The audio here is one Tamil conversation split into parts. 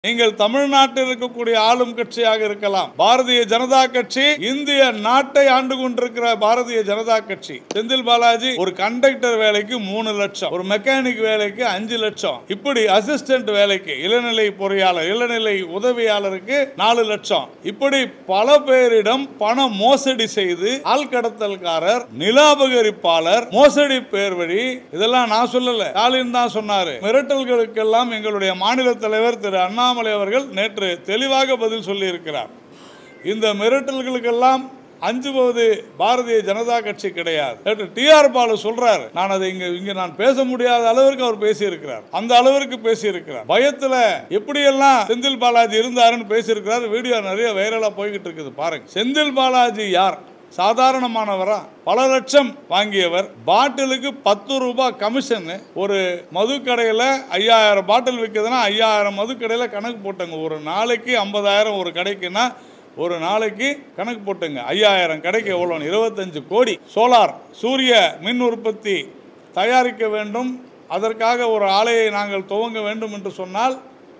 நீங்கள் தமிழ்நாட்டில் இருக்கக்கூடிய ஆளும் கட்சியாக இருக்கலாம் பாரதிய ஜனதா கட்சி இந்திய நாட்டை ஆண்டு கொண்டிருக்கிற பாரதிய ஜனதா கட்சி செந்தில் பாலாஜி ஒரு கண்டக்டர் வேலைக்கு மூணு லட்சம் ஒரு மெக்கானிக் வேலைக்கு அஞ்சு லட்சம் இப்படி அசிஸ்டன்ட் வேலைக்கு இளநிலை பொறியாளர் இளநிலை உதவியாளருக்கு நாலு லட்சம் இப்படி பல பேரிடம் பண மோசடி செய்து ஆள்கடத்தல்காரர் நிலாபகரிப்பாளர் மோசடி பேர் வழி இதெல்லாம் நான் சொல்லல ஸ்டாலின் தான் சொன்னாரு மிரட்டல்களுக்கெல்லாம் எங்களுடைய மாநில தலைவர் திரு அண்ணாமலை அவர்கள் நேற்று தெளிவாக பதில் சொல்லி இருக்கிறார் இந்த மிரட்டல்களுக்கெல்லாம் அஞ்சுவது பாரதிய ஜனதா கட்சி கிடையாது நேற்று டிஆர் பாலு சொல்றாரு நான் அதை இங்க இங்க நான் பேச முடியாத அளவிற்கு அவர் பேசி இருக்கிறார் அந்த அளவிற்கு பேசி இருக்கிறார் பயத்துல எப்படியெல்லாம் செந்தில் பாலாஜி இருந்தாருன்னு பேசியிருக்கிறார் வீடியோ நிறைய வைரலா போய்கிட்டு இருக்குது பாருங்க செந்தில் பாலாஜி யார் சாதாரணமானவரா பல லட்சம் வாங்கியவர் பாட்டிலுக்கு பத்து ரூபாய் கமிஷன் ஒரு மது கடையில் ஐயாயிரம் பாட்டில் விற்குதுன்னா ஐயாயிரம் மது கடையில் கணக்கு போட்டங்க ஒரு நாளைக்கு ஐம்பதாயிரம் ஒரு கடைக்குன்னா ஒரு நாளைக்கு கணக்கு போட்டுங்க ஐயாயிரம் கடைக்கு எவ்வளோ இருபத்தஞ்சு கோடி சோலார் சூரிய மின் உற்பத்தி தயாரிக்க வேண்டும் அதற்காக ஒரு ஆலையை நாங்கள் துவங்க வேண்டும் என்று சொன்னால்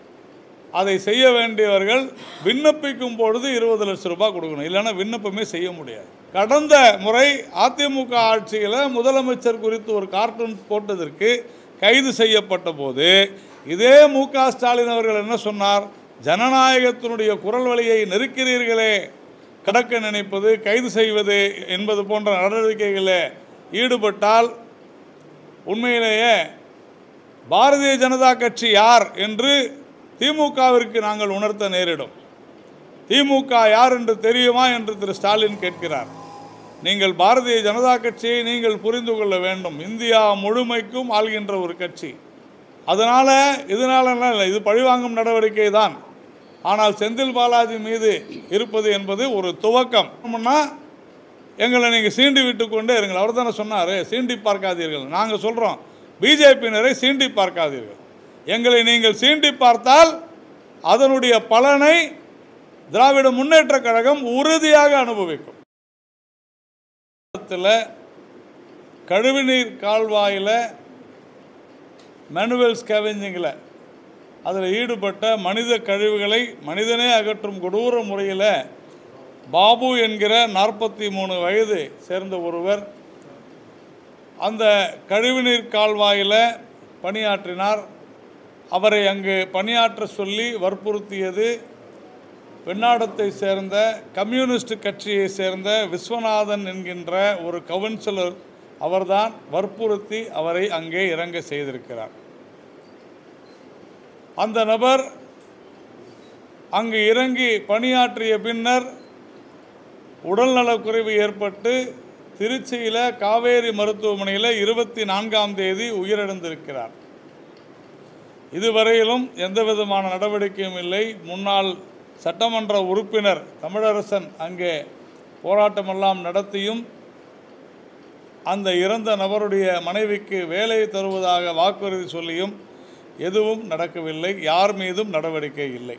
அதை செய்ய வேண்டியவர்கள் விண்ணப்பிக்கும் பொழுது இருபது லட்சம் ரூபாய் கொடுக்கணும் இல்லைன்னா விண்ணப்பமே செய்ய முடியாது கடந்த முறை அதிமுக ஆட்சியில் முதலமைச்சர் குறித்து ஒரு கார்ட்டூன் போட்டதற்கு கைது செய்யப்பட்ட போது இதே மு க ஸ்டாலின் அவர்கள் என்ன சொன்னார் ஜனநாயகத்தினுடைய குரல் வழியை நெருக்கிறீர்களே கடக்க நினைப்பது கைது செய்வது என்பது போன்ற நடவடிக்கைகளில் ஈடுபட்டால் உண்மையிலேயே பாரதிய ஜனதா கட்சி யார் என்று திமுகவிற்கு நாங்கள் உணர்த்த நேரிடும் திமுக யார் என்று தெரியுமா என்று திரு ஸ்டாலின் கேட்கிறார் நீங்கள் பாரதிய ஜனதா கட்சியை நீங்கள் புரிந்து கொள்ள வேண்டும் இந்தியா முழுமைக்கும் ஆள்கின்ற ஒரு கட்சி அதனால் இதனால இல்லை இது பழிவாங்கும் நடவடிக்கை தான் ஆனால் செந்தில் பாலாஜி மீது இருப்பது என்பது ஒரு துவக்கம் என்னன்னா, எங்களை நீங்கள் சீண்டி விட்டு கொண்டே இருங்கள் அவர் தானே சொன்னார் சீண்டி பார்க்காதீர்கள் நாங்கள் சொல்கிறோம் பிஜேபியினரை சீண்டி பார்க்காதீர்கள் எங்களை நீங்கள் சீண்டி பார்த்தால் அதனுடைய பலனை திராவிட முன்னேற்ற கழகம் உறுதியாக அனுபவிக்கும் கழிவுநீர் கால்வாயில் மேனுவல் ஸ்கேவெஞ்சிங்கில் அதில் ஈடுபட்ட மனித கழிவுகளை மனிதனே அகற்றும் கொடூர முறையில் பாபு என்கிற நாற்பத்தி மூணு வயது சேர்ந்த ஒருவர் அந்த கழிவுநீர் கால்வாயில் பணியாற்றினார் அவரை அங்கு பணியாற்ற சொல்லி வற்புறுத்தியது வெண்ணாடத்தை சேர்ந்த கம்யூனிஸ்ட் கட்சியை சேர்ந்த விஸ்வநாதன் என்கின்ற ஒரு கவுன்சிலர் அவர்தான் வற்புறுத்தி அவரை அங்கே இறங்க செய்திருக்கிறார் அந்த நபர் அங்கு இறங்கி பணியாற்றிய பின்னர் உடல்நலக்குறைவு ஏற்பட்டு திருச்சியில் காவேரி மருத்துவமனையில் இருபத்தி நான்காம் தேதி உயிரிழந்திருக்கிறார் இதுவரையிலும் எந்த விதமான நடவடிக்கையும் இல்லை முன்னாள் சட்டமன்ற உறுப்பினர் தமிழரசன் அங்கே போராட்டமெல்லாம் நடத்தியும் அந்த இறந்த நபருடைய மனைவிக்கு வேலை தருவதாக வாக்குறுதி சொல்லியும் எதுவும் நடக்கவில்லை யார் மீதும் நடவடிக்கை இல்லை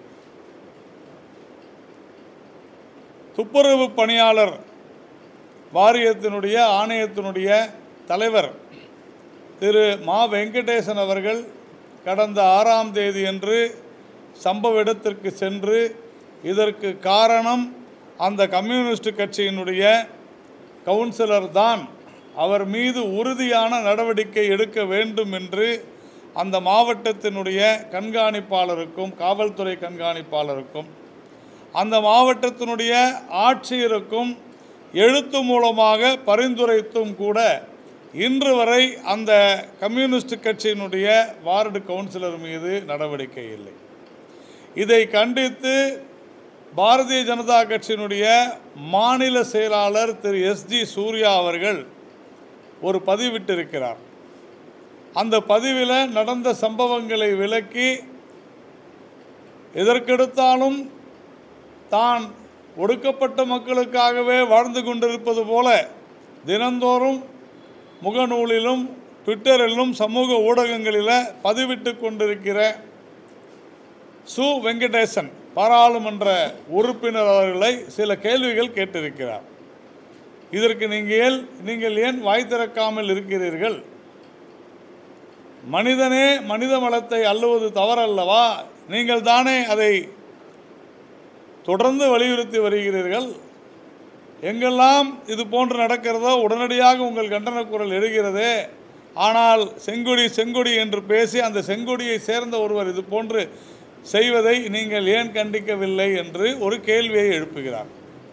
துப்புரவு பணியாளர் வாரியத்தினுடைய ஆணையத்தினுடைய தலைவர் திரு மா வெங்கடேசன் அவர்கள் கடந்த ஆறாம் தேதியன்று சம்பவ இடத்திற்கு சென்று இதற்கு காரணம் அந்த கம்யூனிஸ்ட் கட்சியினுடைய கவுன்சிலர் தான் அவர் மீது உறுதியான நடவடிக்கை எடுக்க வேண்டும் என்று அந்த மாவட்டத்தினுடைய கண்காணிப்பாளருக்கும் காவல்துறை கண்காணிப்பாளருக்கும் அந்த மாவட்டத்தினுடைய ஆட்சியருக்கும் எழுத்து மூலமாக பரிந்துரைத்தும் கூட இன்று வரை அந்த கம்யூனிஸ்ட் கட்சியினுடைய வார்டு கவுன்சிலர் மீது நடவடிக்கை இல்லை இதை கண்டித்து பாரதிய ஜனதா கட்சியினுடைய மாநில செயலாளர் திரு எஸ்ஜி சூர்யா அவர்கள் ஒரு பதிவிட்டிருக்கிறார் அந்த பதிவில் நடந்த சம்பவங்களை விளக்கி எதற்கெடுத்தாலும் தான் ஒடுக்கப்பட்ட மக்களுக்காகவே வாழ்ந்து கொண்டிருப்பது போல தினந்தோறும் முகநூலிலும் ட்விட்டரிலும் சமூக ஊடகங்களில் பதிவிட்டு கொண்டிருக்கிற சு வெங்கடேசன் பாராளுமன்ற உறுப்பினர் அவர்களை சில கேள்விகள் கேட்டிருக்கிறார் இதற்கு நீங்கள் ஏன் நீங்கள் ஏன் வாய் திறக்காமல் இருக்கிறீர்கள் மனிதனே மனித மலத்தை அள்ளுவது தவறல்லவா நீங்கள் தானே அதை தொடர்ந்து வலியுறுத்தி வருகிறீர்கள் எங்கெல்லாம் இது போன்று நடக்கிறதோ உடனடியாக உங்கள் கண்டன குரல் எழுகிறதே ஆனால் செங்கொடி செங்கொடி என்று பேசி அந்த செங்கொடியை சேர்ந்த ஒருவர் இது போன்று செய்வதை நீங்கள் ஏன் கண்டிக்கவில்லை என்று ஒரு கேள்வியை எழுப்புகிறார்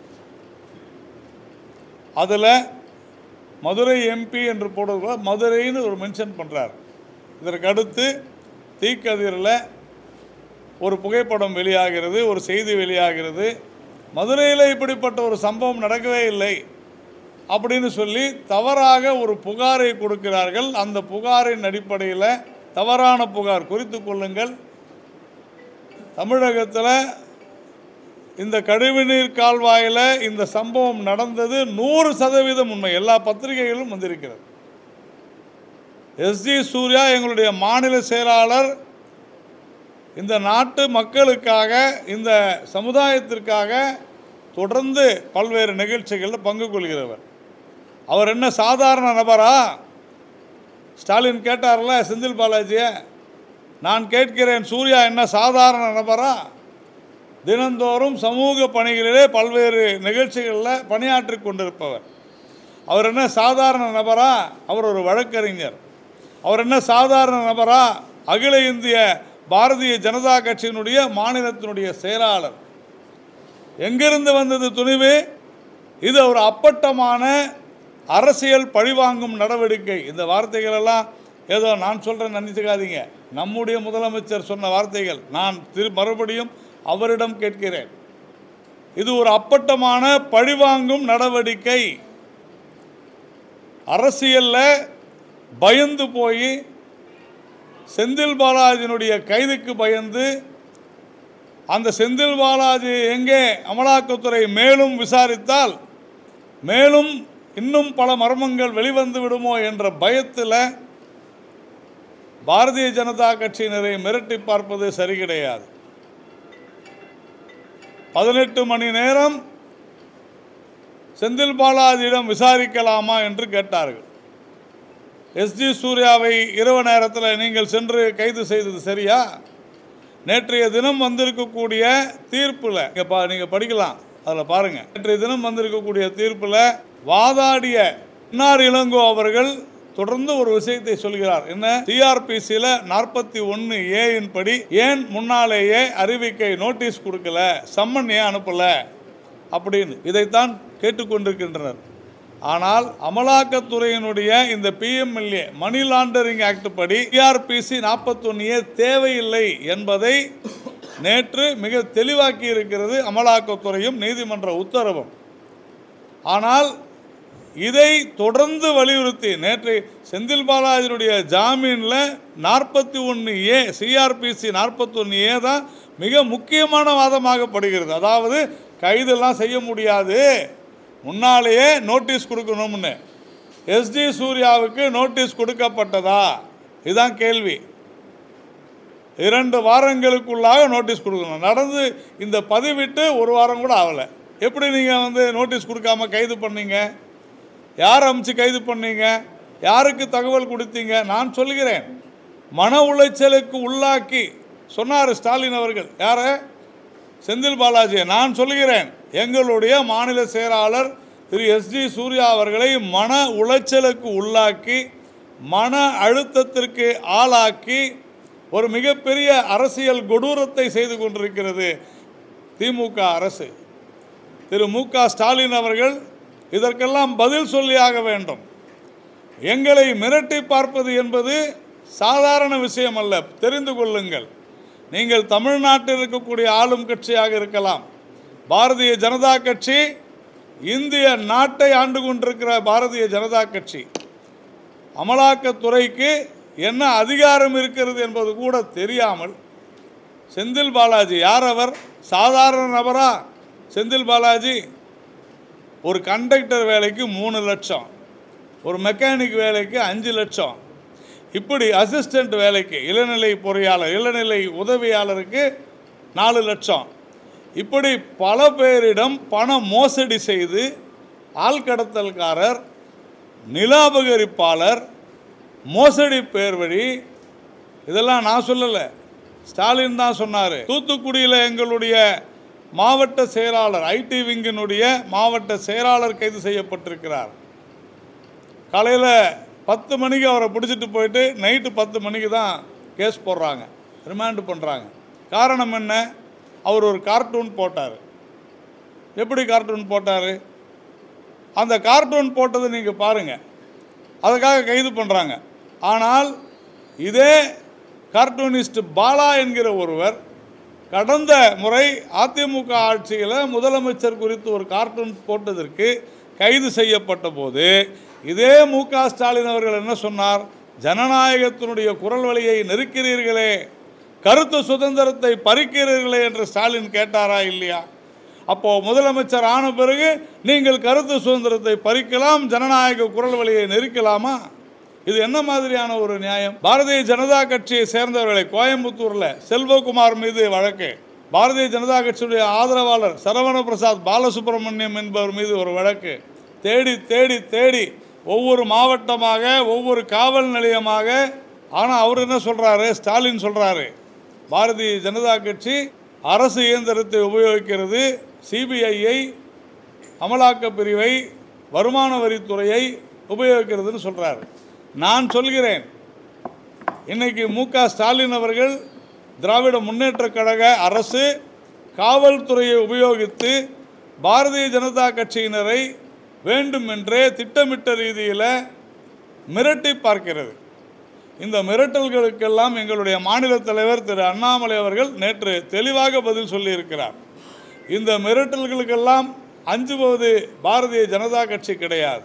அதில் மதுரை எம்பி என்று போடுறதுல மதுரைன்னு ஒரு மென்ஷன் பண்ணுறார் இதற்கு அடுத்து தீக்கதிரில் ஒரு புகைப்படம் வெளியாகிறது ஒரு செய்தி வெளியாகிறது மதுரையில் இப்படிப்பட்ட ஒரு சம்பவம் நடக்கவே இல்லை அப்படின்னு சொல்லி தவறாக ஒரு புகாரை கொடுக்கிறார்கள் அந்த புகாரின் அடிப்படையில் தவறான புகார் குறித்து கொள்ளுங்கள் தமிழகத்தில் இந்த கழிவுநீர் கால்வாயில் இந்த சம்பவம் நடந்தது நூறு சதவீதம் உண்மை எல்லா பத்திரிகைகளும் வந்திருக்கிறது எஸ்ஜி சூர்யா எங்களுடைய மாநில செயலாளர் இந்த நாட்டு மக்களுக்காக இந்த சமுதாயத்திற்காக தொடர்ந்து பல்வேறு நிகழ்ச்சிகளில் பங்கு கொள்கிறவர் அவர் என்ன சாதாரண நபரா ஸ்டாலின் கேட்டார்ல செந்தில் பாலாஜியை நான் கேட்கிறேன் சூர்யா என்ன சாதாரண நபரா தினந்தோறும் சமூக பணிகளிலே பல்வேறு நிகழ்ச்சிகளில் பணியாற்றி கொண்டிருப்பவர் அவர் என்ன சாதாரண நபரா அவர் ஒரு வழக்கறிஞர் அவர் என்ன சாதாரண நபரா அகில இந்திய பாரதிய ஜனதா கட்சியினுடைய மாநிலத்தினுடைய செயலாளர் எங்கிருந்து வந்தது துணிவு இது ஒரு அப்பட்டமான அரசியல் பழிவாங்கும் நடவடிக்கை இந்த வார்த்தைகள் எல்லாம் ஏதோ நான் சொல்கிறேன் நினைச்சுக்காதீங்க நம்முடைய முதலமைச்சர் சொன்ன வார்த்தைகள் நான் திரு மறுபடியும் அவரிடம் கேட்கிறேன் இது ஒரு அப்பட்டமான பழிவாங்கும் நடவடிக்கை அரசியலில் பயந்து போய் செந்தில் பாலாஜியினுடைய கைதுக்கு பயந்து அந்த செந்தில் பாலாஜி எங்கே அமலாக்கத்துறை மேலும் விசாரித்தால் மேலும் இன்னும் பல மர்மங்கள் வெளிவந்து விடுமோ என்ற பயத்தில் பாரதிய ஜனதா கட்சியினரை மிரட்டி பார்ப்பது சரி கிடையாது பதினெட்டு மணி நேரம் செந்தில் பாலாஜியிடம் விசாரிக்கலாமா என்று கேட்டார்கள் எஸ்ஜி சூர்யாவை இரவு நேரத்தில் நீங்கள் சென்று கைது செய்தது சரியா நேற்றைய தினம் வந்திருக்கக்கூடிய தீர்ப்பில் இங்கே பா நீங்கள் படிக்கலாம் அதில் பாருங்கள் நேற்றைய தினம் வந்திருக்கக்கூடிய தீர்ப்பில் வாதாடிய இன்னார் இளங்கோ அவர்கள் தொடர்ந்து ஒரு விஷயத்தை சொல்கிறார் என்ன டிஆர்பிசியில் நாற்பத்தி ஒன்று ஏயின் படி ஏன் முன்னாலேயே அறிவிக்கை நோட்டீஸ் கொடுக்கல சம்மன் ஏன் அனுப்பல அப்படின்னு இதைத்தான் கேட்டுக்கொண்டிருக்கின்றனர் ஆனால் அமலாக்கத்துறையினுடைய இந்த பிஎம்எல்ஏ மணி லாண்டரிங் ஆக்ட் படி டிஆர்பிசி நாற்பத்தொன்னு ஏ தேவையில்லை என்பதை நேற்று மிக தெளிவாக்கி இருக்கிறது அமலாக்கத்துறையும் நீதிமன்ற உத்தரவும் ஆனால் இதை தொடர்ந்து வலியுறுத்தி நேற்று செந்தில் பாலாஜியுடைய ஜாமீனில் நாற்பத்தி ஒன்று ஏ சிஆர்பிசி நாற்பத்தொன்று ஏ தான் மிக முக்கியமான வாதமாகப்படுகிறது அதாவது கைதெல்லாம் செய்ய முடியாது முன்னாலேயே நோட்டீஸ் கொடுக்கணும்னு எஸ்டி சூர்யாவுக்கு நோட்டீஸ் கொடுக்கப்பட்டதா இதுதான் கேள்வி இரண்டு வாரங்களுக்குள்ளாக நோட்டீஸ் கொடுக்கணும் நடந்து இந்த பதிவிட்டு ஒரு வாரம் கூட ஆகலை எப்படி நீங்கள் வந்து நோட்டீஸ் கொடுக்காம கைது பண்ணீங்க யார் அமைச்சு கைது பண்ணீங்க யாருக்கு தகவல் கொடுத்தீங்க நான் சொல்கிறேன் மன உளைச்சலுக்கு உள்ளாக்கி சொன்னார் ஸ்டாலின் அவர்கள் யார செந்தில் பாலாஜி நான் சொல்கிறேன் எங்களுடைய மாநில செயலாளர் திரு எஸ்ஜி சூர்யா அவர்களை மன உளைச்சலுக்கு உள்ளாக்கி மன அழுத்தத்திற்கு ஆளாக்கி ஒரு மிகப்பெரிய அரசியல் கொடூரத்தை செய்து கொண்டிருக்கிறது திமுக அரசு திரு மு க ஸ்டாலின் அவர்கள் இதற்கெல்லாம் பதில் சொல்லியாக வேண்டும் எங்களை மிரட்டி பார்ப்பது என்பது சாதாரண விஷயம் அல்ல தெரிந்து கொள்ளுங்கள் நீங்கள் தமிழ்நாட்டில் இருக்கக்கூடிய ஆளும் கட்சியாக இருக்கலாம் பாரதிய ஜனதா கட்சி இந்திய நாட்டை ஆண்டு கொண்டிருக்கிற பாரதிய ஜனதா கட்சி அமலாக்கத்துறைக்கு என்ன அதிகாரம் இருக்கிறது என்பது கூட தெரியாமல் செந்தில் பாலாஜி யார் அவர் சாதாரண நபரா செந்தில் பாலாஜி ஒரு கண்டக்டர் வேலைக்கு மூணு லட்சம் ஒரு மெக்கானிக் வேலைக்கு அஞ்சு லட்சம் இப்படி அசிஸ்டண்ட் வேலைக்கு இளநிலை பொறியாளர் இளநிலை உதவியாளருக்கு நாலு லட்சம் இப்படி பல பேரிடம் பண மோசடி செய்து ஆள்கடத்தல்காரர் நிலாபகரிப்பாளர் மோசடி பேர் வழி இதெல்லாம் நான் சொல்லலை ஸ்டாலின் தான் சொன்னார் தூத்துக்குடியில் எங்களுடைய மாவட்ட செயலாளர் ஐடி விங்கினுடைய மாவட்ட செயலாளர் கைது செய்யப்பட்டிருக்கிறார் காலையில் பத்து மணிக்கு அவரை பிடிச்சிட்டு போயிட்டு நைட்டு பத்து மணிக்கு தான் கேஸ் போடுறாங்க ரிமாண்ட் பண்ணுறாங்க காரணம் என்ன அவர் ஒரு கார்ட்டூன் போட்டார் எப்படி கார்ட்டூன் போட்டார் அந்த கார்ட்டூன் போட்டதை நீங்கள் பாருங்கள் அதுக்காக கைது பண்ணுறாங்க ஆனால் இதே கார்ட்டூனிஸ்ட் பாலா என்கிற ஒருவர் கடந்த முறை அதிமுக ஆட்சியில் முதலமைச்சர் குறித்து ஒரு கார்ட்டூன் போட்டதற்கு கைது செய்யப்பட்ட போது இதே மு க ஸ்டாலின் அவர்கள் என்ன சொன்னார் ஜனநாயகத்தினுடைய குரல் வழியை நெருக்கிறீர்களே கருத்து சுதந்திரத்தை பறிக்கிறீர்களே என்று ஸ்டாலின் கேட்டாரா இல்லையா அப்போ முதலமைச்சர் ஆன பிறகு நீங்கள் கருத்து சுதந்திரத்தை பறிக்கலாம் ஜனநாயக குரல் வழியை நெருக்கலாமா இது என்ன மாதிரியான ஒரு நியாயம் பாரதிய ஜனதா கட்சியை சேர்ந்தவர்களை கோயம்புத்தூர்ல செல்வகுமார் மீது வழக்கு பாரதிய ஜனதா கட்சியுடைய ஆதரவாளர் சரவண பிரசாத் பாலசுப்ரமணியம் என்பவர் மீது ஒரு வழக்கு தேடி தேடி தேடி ஒவ்வொரு மாவட்டமாக ஒவ்வொரு காவல் நிலையமாக ஆனால் அவர் என்ன சொல்றாரு ஸ்டாலின் சொல்றாரு பாரதிய ஜனதா கட்சி அரசு இயந்திரத்தை உபயோகிக்கிறது சிபிஐயை அமலாக்கப் பிரிவை வருமான வரித்துறையை உபயோகிக்கிறதுன்னு சொல்றாரு நான் சொல்கிறேன் இன்னைக்கு மு க ஸ்டாலின் அவர்கள் திராவிட முன்னேற்றக் கழக அரசு காவல்துறையை உபயோகித்து பாரதிய ஜனதா கட்சியினரை வேண்டுமென்றே திட்டமிட்ட ரீதியில் மிரட்டி பார்க்கிறது இந்த மிரட்டல்களுக்கெல்லாம் எங்களுடைய மாநில தலைவர் திரு அண்ணாமலை அவர்கள் நேற்று தெளிவாக பதில் சொல்லியிருக்கிறார் இந்த மிரட்டல்களுக்கெல்லாம் அஞ்சுவது பாரதிய ஜனதா கட்சி கிடையாது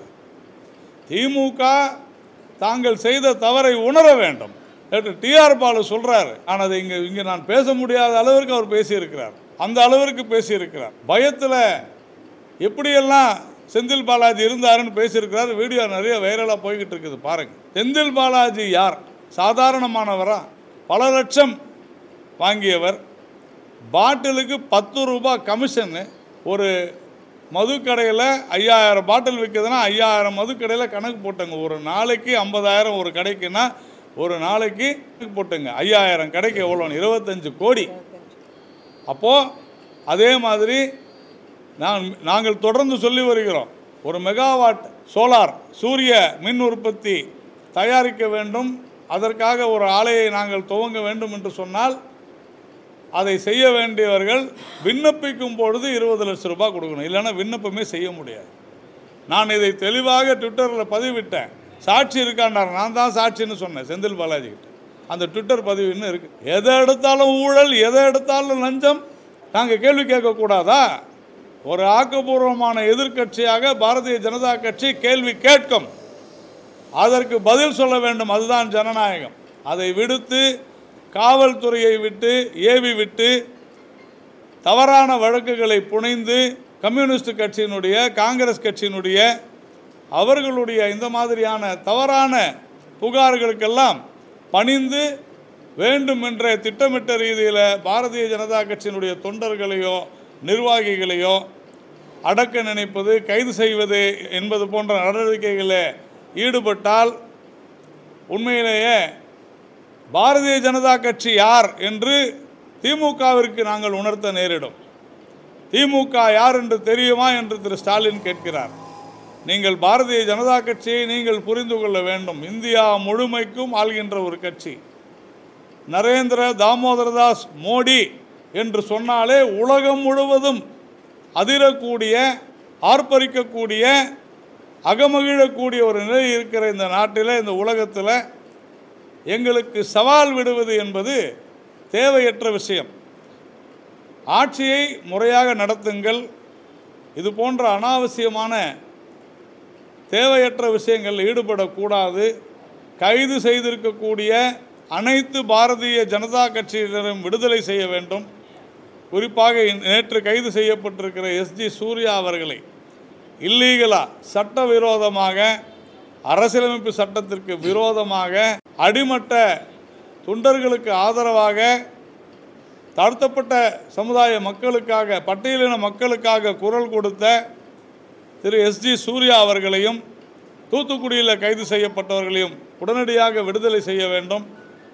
திமுக தாங்கள் செய்த தவறை உணர வேண்டும் நேற்று டிஆர் பாலு சொல்றாரு ஆனால் அதை இங்கே இங்கே நான் பேச முடியாத அளவிற்கு அவர் பேசியிருக்கிறார் அந்த அளவிற்கு பேசியிருக்கிறார் பயத்தில் எப்படியெல்லாம் செந்தில் பாலாஜி இருந்தாருன்னு பேசியிருக்கிறார் வீடியோ நிறைய வைரலாக போய்கிட்டு இருக்குது பாருங்க செந்தில் பாலாஜி யார் சாதாரணமானவரா பல லட்சம் வாங்கியவர் பாட்டிலுக்கு பத்து ரூபாய் கமிஷனு ஒரு மதுக்கடையில் ஐயாயிரம் பாட்டில் விற்குதுன்னா ஐயாயிரம் மதுக்கடையில் கணக்கு போட்டங்க ஒரு நாளைக்கு ஐம்பதாயிரம் ஒரு கடைக்குன்னா ஒரு நாளைக்கு கணக்கு போட்டுங்க ஐயாயிரம் கடைக்கு எவ்வளோன்னு இருபத்தஞ்சு கோடி அப்போது அதே மாதிரி நான் நாங்கள் தொடர்ந்து சொல்லி வருகிறோம் ஒரு மெகாவாட் சோலார் சூரிய மின் உற்பத்தி தயாரிக்க வேண்டும் அதற்காக ஒரு ஆலையை நாங்கள் துவங்க வேண்டும் என்று சொன்னால் அதை செய்ய வேண்டியவர்கள் விண்ணப்பிக்கும் பொழுது இருபது லட்சம் ரூபாய் கொடுக்கணும் இல்லைன்னா விண்ணப்பமே செய்ய முடியாது நான் இதை தெளிவாக ட்விட்டரில் பதிவிட்டேன் சாட்சி இருக்காண்டார் நான் தான் சாட்சின்னு சொன்னேன் செந்தில் பாலாஜி கிட்ட அந்த ட்விட்டர் பதிவு இன்னும் இருக்கு எதை எடுத்தாலும் ஊழல் எதை எடுத்தாலும் லஞ்சம் நாங்கள் கேள்வி கேட்கக்கூடாதா ஒரு ஆக்கப்பூர்வமான எதிர்க்கட்சியாக பாரதிய ஜனதா கட்சி கேள்வி கேட்கும் அதற்கு பதில் சொல்ல வேண்டும் அதுதான் ஜனநாயகம் அதை விடுத்து காவல்துறையை விட்டு ஏவி விட்டு தவறான வழக்குகளை புனைந்து கம்யூனிஸ்ட் கட்சியினுடைய காங்கிரஸ் கட்சியினுடைய அவர்களுடைய இந்த மாதிரியான தவறான புகார்களுக்கெல்லாம் பணிந்து வேண்டுமென்ற திட்டமிட்ட ரீதியில் பாரதிய ஜனதா கட்சியினுடைய தொண்டர்களையோ நிர்வாகிகளையோ அடக்க நினைப்பது கைது செய்வது என்பது போன்ற நடவடிக்கைகளில் ஈடுபட்டால் உண்மையிலேயே பாரதிய ஜனதா கட்சி யார் என்று திமுகவிற்கு நாங்கள் உணர்த்த நேரிடும் திமுக யார் என்று தெரியுமா என்று திரு ஸ்டாலின் கேட்கிறார் நீங்கள் பாரதிய ஜனதா கட்சியை நீங்கள் புரிந்து கொள்ள வேண்டும் இந்தியா முழுமைக்கும் ஆள்கின்ற ஒரு கட்சி நரேந்திர தாமோதரதாஸ் மோடி என்று சொன்னாலே உலகம் முழுவதும் அதிரக்கூடிய ஆர்ப்பரிக்கக்கூடிய அகமகிழக்கூடிய ஒரு நிலை இருக்கிற இந்த நாட்டில் இந்த உலகத்தில் எங்களுக்கு சவால் விடுவது என்பது தேவையற்ற விஷயம் ஆட்சியை முறையாக நடத்துங்கள் இது போன்ற அனாவசியமான தேவையற்ற விஷயங்கள் ஈடுபடக்கூடாது கைது செய்திருக்கக்கூடிய அனைத்து பாரதிய ஜனதா கட்சியினரும் விடுதலை செய்ய வேண்டும் குறிப்பாக இன்- நேற்று கைது செய்யப்பட்டிருக்கிற எஸ்ஜி சூர்யா அவர்களை இல்லீகலாக சட்டவிரோதமாக அரசியலமைப்பு சட்டத்திற்கு விரோதமாக அடிமட்ட தொண்டர்களுக்கு ஆதரவாக தாழ்த்தப்பட்ட சமுதாய மக்களுக்காக பட்டியலின மக்களுக்காக குரல் கொடுத்த திரு எஸ்ஜி சூர்யா அவர்களையும் தூத்துக்குடியில் கைது செய்யப்பட்டவர்களையும் உடனடியாக விடுதலை செய்ய வேண்டும்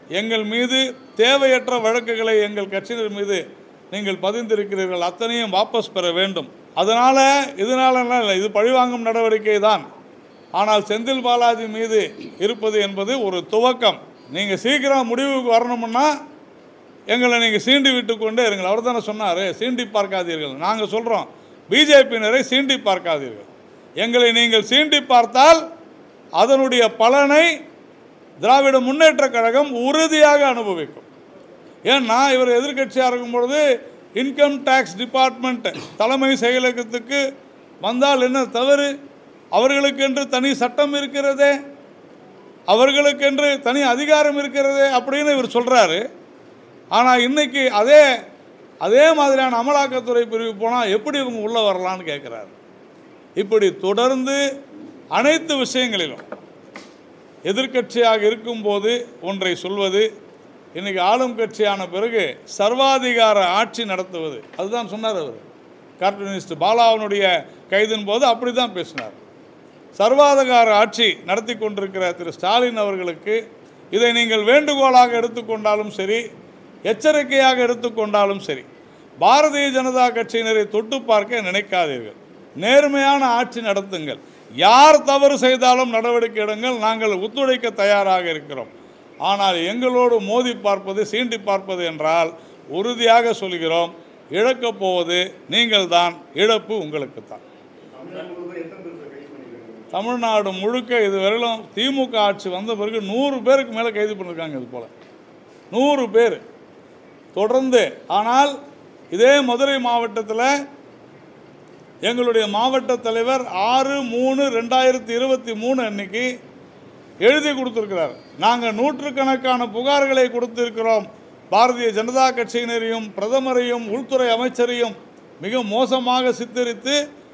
எங்கள் மீது தேவையற்ற வழக்குகளை எங்கள் கட்சியினர் மீது நீங்கள் பதிந்திருக்கிறீர்கள் அத்தனையும் வாபஸ் பெற வேண்டும் அதனால் இதனால இல்லை இது பழிவாங்கும் நடவடிக்கை தான் ஆனால் செந்தில் பாலாஜி மீது இருப்பது என்பது ஒரு துவக்கம் நீங்கள் சீக்கிரம் முடிவுக்கு வரணும்னா எங்களை நீங்கள் சீண்டி விட்டு கொண்டே இருங்கள் அவர் தானே சொன்னார் சீண்டி பார்க்காதீர்கள் நாங்கள் சொல்கிறோம் பிஜேபியினரை சீண்டி பார்க்காதீர்கள் எங்களை நீங்கள் சீண்டி பார்த்தால் அதனுடைய பலனை திராவிட முன்னேற்றக் கழகம் உறுதியாக அனுபவிக்கும் ஏன்னா இவர் எதிர்க்கட்சியாக இருக்கும் பொழுது இன்கம் டேக்ஸ் டிபார்ட்மெண்ட் தலைமை செயலகத்துக்கு வந்தால் என்ன தவறு அவர்களுக்கென்று தனி சட்டம் இருக்கிறதே அவர்களுக்கென்று தனி அதிகாரம் இருக்கிறதே அப்படின்னு இவர் சொல்கிறாரு ஆனால் இன்னைக்கு அதே அதே மாதிரியான அமலாக்கத்துறை பிரிவு போனால் எப்படி இவங்க உள்ளே வரலான்னு கேட்குறாரு இப்படி தொடர்ந்து அனைத்து விஷயங்களிலும் எதிர்க்கட்சியாக இருக்கும்போது ஒன்றை சொல்வது இன்னைக்கு ஆளும் கட்சியான பிறகு சர்வாதிகார ஆட்சி நடத்துவது அதுதான் சொன்னார் அவர் கார்ட்டூனிஸ்ட் பாலாவனுடைய கைதின் போது அப்படி தான் பேசினார் சர்வாதிகார ஆட்சி நடத்தி கொண்டிருக்கிற திரு ஸ்டாலின் அவர்களுக்கு இதை நீங்கள் வேண்டுகோளாக எடுத்துக்கொண்டாலும் சரி எச்சரிக்கையாக எடுத்துக்கொண்டாலும் சரி பாரதிய ஜனதா கட்சியினரை தொட்டு பார்க்க நினைக்காதீர்கள் நேர்மையான ஆட்சி நடத்துங்கள் யார் தவறு செய்தாலும் நடவடிக்கை எடுங்கள் நாங்கள் ஒத்துழைக்க தயாராக இருக்கிறோம் ஆனால் எங்களோடு மோதி பார்ப்பது சீண்டி பார்ப்பது என்றால் உறுதியாக சொல்கிறோம் இழக்கப் போவது நீங்கள்தான் இழப்பு உங்களுக்கு தான் தமிழ்நாடு முழுக்க இதுவரையிலும் திமுக ஆட்சி வந்த பிறகு நூறு பேருக்கு மேலே கைது பண்ணியிருக்காங்க இது போல் நூறு பேர் தொடர்ந்து ஆனால் இதே மதுரை மாவட்டத்தில் எங்களுடைய மாவட்ட தலைவர் ஆறு மூணு ரெண்டாயிரத்தி இருபத்தி மூணு அன்னைக்கு எழுதி கொடுத்துருக்கிறார் நாங்கள் நூற்றுக்கணக்கான புகார்களை கொடுத்திருக்கிறோம் பாரதிய ஜனதா கட்சியினரையும் பிரதமரையும் உள்துறை அமைச்சரையும் மிக மோசமாக சித்தரித்து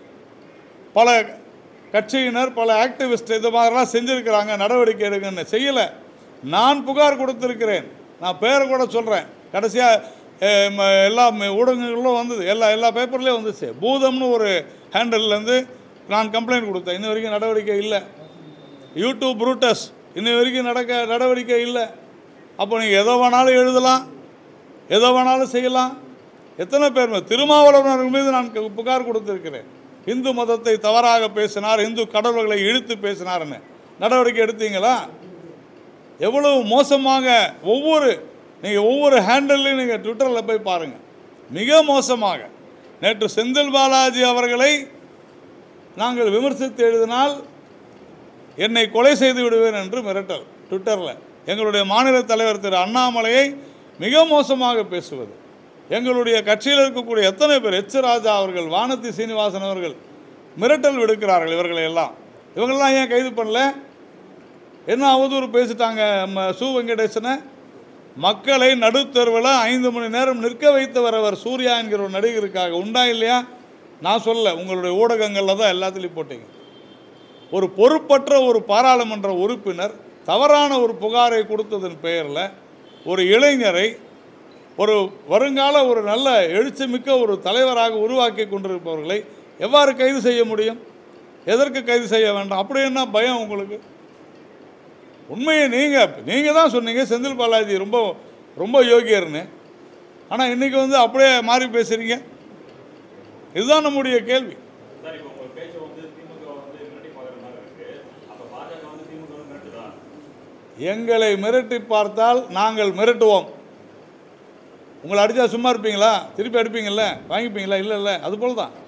பல கட்சியினர் பல ஆக்டிவிஸ்ட் இது மாதிரிலாம் செஞ்சுருக்கிறாங்க நடவடிக்கை எடுங்கன்னு செய்யலை நான் புகார் கொடுத்துருக்கிறேன் நான் பேரை கூட சொல்கிறேன் கடைசியாக எல்லா ம- ஊடகங்களும் வந்தது எல்லா எல்லா பேப்பர்லேயும் வந்துச்சு பூதம்னு ஒரு ஹேண்டல்லேருந்து நான் கம்ப்ளைண்ட் கொடுத்தேன் இன்ன வரைக்கும் நடவடிக்கை இல்லை யூடியூப் ப்ரூட்டஸ் இன்ன வரைக்கும் நடக்க நடவடிக்கை இல்லை அப்போ நீங்கள் எதை வேணாலும் எழுதலாம் எதை வேணாலும் செய்யலாம் எத்தனை பேர் மீது? திருமாவளவன் மீது நான் கு- புகார் கொடுத்திருக்கிறேன் இந்து மதத்தை தவறாக பேசினார் இந்து கடவுள்களை இழுத்து பேசினார்னு நடவடிக்கை எடுத்தீங்களா எவ்வளவு மோசமாக ஒவ்வொரு நீங்கள் ஒவ்வொரு ஹேண்டல்லையும் நீங்கள் ட்விட்டரில் போய் பாருங்கள் மிக மோசமாக நேற்று செந்தில் பாலாஜி அவர்களை நாங்கள் விமர்சித்து எழுதினால் என்னை கொலை செய்து விடுவேன் என்று மிரட்டல் ட்விட்டரில் எங்களுடைய மாநில தலைவர் திரு அண்ணாமலையை மிக மோசமாக பேசுவது எங்களுடைய கட்சியில் இருக்கக்கூடிய எத்தனை பேர் எச் ராஜா அவர்கள் வானதி சீனிவாசன் அவர்கள் மிரட்டல் விடுக்கிறார்கள் இவர்களை எல்லாம் இவங்களெல்லாம் ஏன் கைது பண்ணல என்ன அவதூறு பேசிட்டாங்க ம- சு வெங்கடேசனை மக்களை நடுத்தருவில் ஐந்து மணி நேரம் நிற்க வைத்தவர் அவர் சூர்யா என்கிற ஒரு நடிகருக்காக உண்டா இல்லையா நான் சொல்ல உங்களுடைய ஊடகங்களில் தான் எல்லாத்துலேயும் போட்டீங்க ஒரு பொறுப்பற்ற ஒரு பாராளுமன்ற உறுப்பினர் தவறான ஒரு புகாரை கொடுத்ததன் பெயரில் ஒரு இளைஞரை ஒரு வருங்கால ஒரு நல்ல எழுச்சிமிக்க ஒரு தலைவராக உருவாக்கி கொண்டிருப்பவர்களை எவ்வாறு கைது செய்ய முடியும் எதற்கு கைது செய்ய வேண்டாம் அப்படி என்ன பயம் உங்களுக்கு உண்மையை நீங்கள் நீங்கள் தான் சொன்னீங்க செந்தில் பாலாஜி ரொம்ப ரொம்ப யோகியர்னு ஆனால் இன்றைக்கி வந்து அப்படியே மாறி பேசுகிறீங்க இதுதான் நம்முடைய கேள்வி சார் இப்போ உங்க பேச்சு வந்து திமுக வந்து மிரட்டி பார்க்குற மாதிரி இருக்கு அப்ப பாஜக வந்து திமுக வந்து மிரட்டுதா எங்களை மிரட்டி பார்த்தால் நாங்கள் மிரட்டுவோம் உங்களை அடித்தா சும்மா இருப்பீங்களா திருப்பி அடிப்பீங்கள்ல வாங்கிப்பீங்களா இல்லை இல்லை அது போல தான்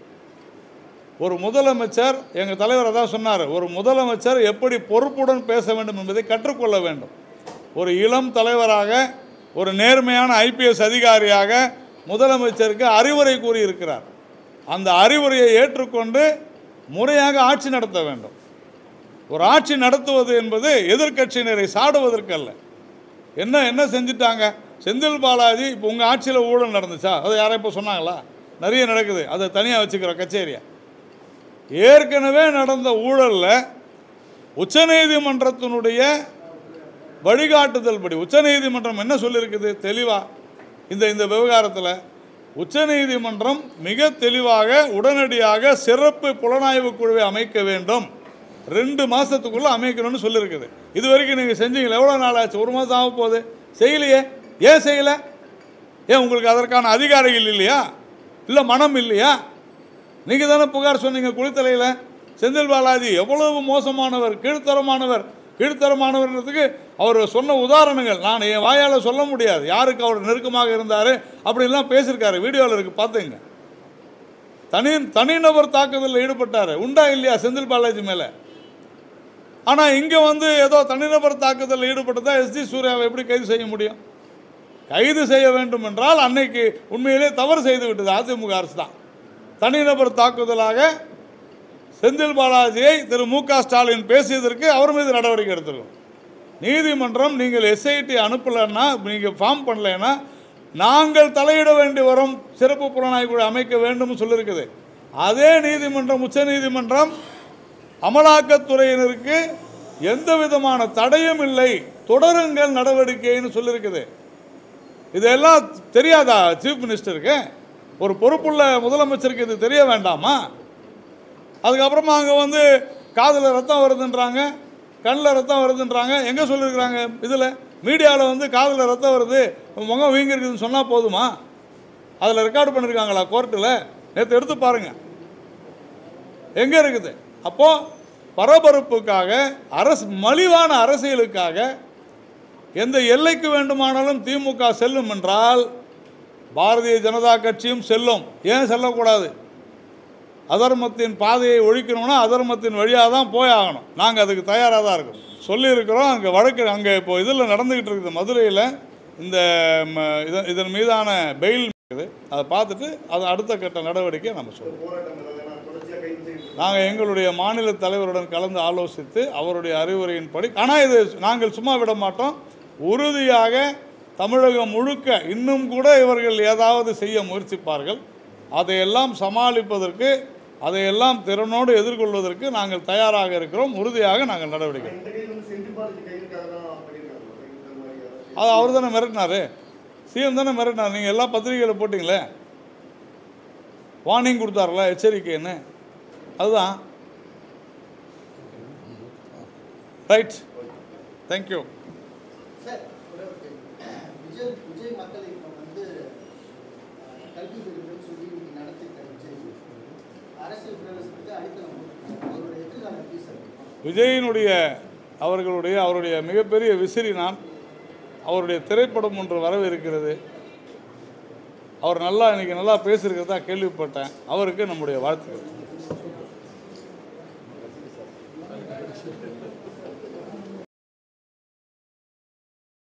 ஒரு முதலமைச்சர் எங்கள் தலைவர் அதான் சொன்னார் ஒரு முதலமைச்சர் எப்படி பொறுப்புடன் பேச வேண்டும் என்பதை கற்றுக்கொள்ள வேண்டும் ஒரு இளம் தலைவராக ஒரு நேர்மையான ஐபிஎஸ் அதிகாரியாக முதலமைச்சருக்கு அறிவுரை கூறியிருக்கிறார் அந்த அறிவுரையை ஏற்றுக்கொண்டு முறையாக ஆட்சி நடத்த வேண்டும் ஒரு ஆட்சி நடத்துவது என்பது எதிர்க்கட்சியினரை சாடுவதற்கல்ல என்ன என்ன செஞ்சுட்டாங்க செந்தில் பாலாஜி இப்போ உங்கள் ஆட்சியில் ஊழல் நடந்துச்சா அதை யாரும் இப்போ சொன்னாங்களா நிறைய நடக்குது அதை தனியாக வச்சுக்கிறோம் கச்சேரியை ஏற்கனவே நடந்த ஊழலில் உச்சநீதிமன்றத்தினுடைய வழிகாட்டுதல் படி உச்சநீதிமன்றம் என்ன சொல்லியிருக்குது தெளிவாக இந்த இந்த விவகாரத்தில் உச்சநீதிமன்றம் மிக தெளிவாக உடனடியாக சிறப்பு புலனாய்வு குழுவை அமைக்க வேண்டும் ரெண்டு மாதத்துக்குள்ளே அமைக்கணும்னு சொல்லியிருக்குது இது வரைக்கும் நீங்கள் செஞ்சீங்களா எவ்வளோ நாள் ஆச்சு ஒரு மாதம் ஆக போகுது செய்யலையே ஏன் செய்யலை ஏன் உங்களுக்கு அதற்கான அதிகாரிகள் இல்லையா இல்லை மனம் இல்லையா நீங்கள் தானே புகார் சொன்னீங்க குளித்தலையில் செந்தில் பாலாஜி எவ்வளவு மோசமானவர் கீழ்த்தரமானவர் கீழ்த்தரமானவர்ன்றதுக்கு அவர் சொன்ன உதாரணங்கள் நான் என் வாயால் சொல்ல முடியாது யாருக்கு அவர் நெருக்கமாக இருந்தார் அப்படிலாம் பேசியிருக்காரு வீடியோவில் இருக்குது பார்த்துங்க தனி தனிநபர் தாக்குதலில் ஈடுபட்டார் உண்டா இல்லையா செந்தில் பாலாஜி மேலே ஆனால் இங்கே வந்து ஏதோ தனிநபர் தாக்குதலில் ஈடுபட்டதா எஸ்டி சூர்யாவை எப்படி கைது செய்ய முடியும் கைது செய்ய வேண்டும் என்றால் அன்னைக்கு உண்மையிலே தவறு செய்து விட்டது அதிமுக அரசு தான் தனிநபர் தாக்குதலாக செந்தில் பாலாஜியை திரு மு க ஸ்டாலின் பேசியதற்கு அவர் மீது நடவடிக்கை எடுத்திருக்கோம் நீதிமன்றம் நீங்கள் எஸ்ஐடி அனுப்பலைன்னா நீங்கள் ஃபார்ம் பண்ணலைன்னா நாங்கள் தலையிட வேண்டி வரும் சிறப்பு புலனாய்வு குழு அமைக்க வேண்டும்னு சொல்லியிருக்குது அதே நீதிமன்றம் உச்ச நீதிமன்றம் அமலாக்கத்துறையினருக்கு எந்த விதமான தடையும் இல்லை தொடருங்கள் நடவடிக்கைன்னு சொல்லியிருக்குது இதெல்லாம் தெரியாதா சீஃப் மினிஸ்டருக்கு ஒரு பொறுப்புள்ள முதலமைச்சருக்கு இது தெரிய வேண்டாமா அதுக்கப்புறமா அங்கே வந்து காதில் ரத்தம் வருதுன்றாங்க கண்ணில் ரத்தம் வருதுன்றாங்க எங்கே சொல்லியிருக்கிறாங்க இதில் மீடியாவில் வந்து காதில் ரத்தம் வருது முகம் வீங்கிருக்குதுன்னு சொன்னால் போதுமா அதில் ரெக்கார்டு பண்ணியிருக்காங்களா கோர்ட்டில் நேற்று எடுத்து பாருங்கள் எங்கே இருக்குது அப்போது பரபரப்புக்காக அரசு மலிவான அரசியலுக்காக எந்த எல்லைக்கு வேண்டுமானாலும் திமுக செல்லும் என்றால் பாரதிய ஜனதா கட்சியும் செல்லும் ஏன் செல்லக்கூடாது அதர்மத்தின் பாதையை ஒழிக்கணும்னா அதர்மத்தின் வழியாக தான் போய் ஆகணும் நாங்கள் அதுக்கு தயாராக தான் இருக்கோம் சொல்லியிருக்கிறோம் அங்கே வழக்கு அங்கே இப்போ இதில் நடந்துக்கிட்டு இருக்குது மதுரையில் இந்த ம, இதன் இதன் மீதான பெயில் இருக்குது அதை பார்த்துட்டு அது அடுத்த கட்ட நடவடிக்கையை நம்ம சொல்லுவோம் போராட்டம் இல்லைன்னா தொடர்ச்சியாக கைது செய்யணும் நாங்கள் எங்களுடைய மாநில தலைவருடன் கலந்து ஆலோசித்து அவருடைய அறிவுரையின்படி ஆனால் இது நாங்கள் சும்மா விட மாட்டோம் உறுதியாக தமிழகம் முழுக்க இன்னும் கூட இவர்கள் ஏதாவது செய்ய முயற்சிப்பார்கள் அதையெல்லாம் சமாளிப்பதற்கு அதையெல்லாம் திறனோடு எதிர்கொள்வதற்கு நாங்கள் தயாராக இருக்கிறோம் உறுதியாக நாங்கள் நடவடிக்கை இந்த கைது வந்து செந்தில் பாலாஜி கைதுக்காக தான் பண்ணியிருக்காங்க இந்த மாதிரி அரசியல். அது அவர் தானே மிரட்டினாரு சிஎம் தானே மிரட்டினார் நீங்கள் எல்லா பத்திரிகையில் போட்டிங்களே வார்னிங் கொடுத்தாருல எச்சரிக்கைன்னு அதுதான் ரைட் தேங்க்யூ சார் ஒரே ஒரு கேள்வி. விஜய் விஜய் மக்கள் இயக்கம் வந்து அஹ், கல்வி விருதுன்னு சொல்லி இன்னைக்கு நடத்திருக்க விஜய் அரசியல் பிரவேசத்துக்கு அடித்தளம் போட்டிருக்காங்க. அவருடைய எதிர்காலம் எப்படி சார் இருக்கும்? விஜயினுடைய அவர்களுடைய அவருடைய மிகப்பெரிய விசிறி நான் அவருடைய திரைப்படம் ஒன்று வரவிருக்கிறது அவர் நல்லா இன்னைக்கு நல்லா பேசியிருக்கிறதா கேள்விப்பட்டேன் அவருக்கு நம்முடைய வாழ்த்துக்கள்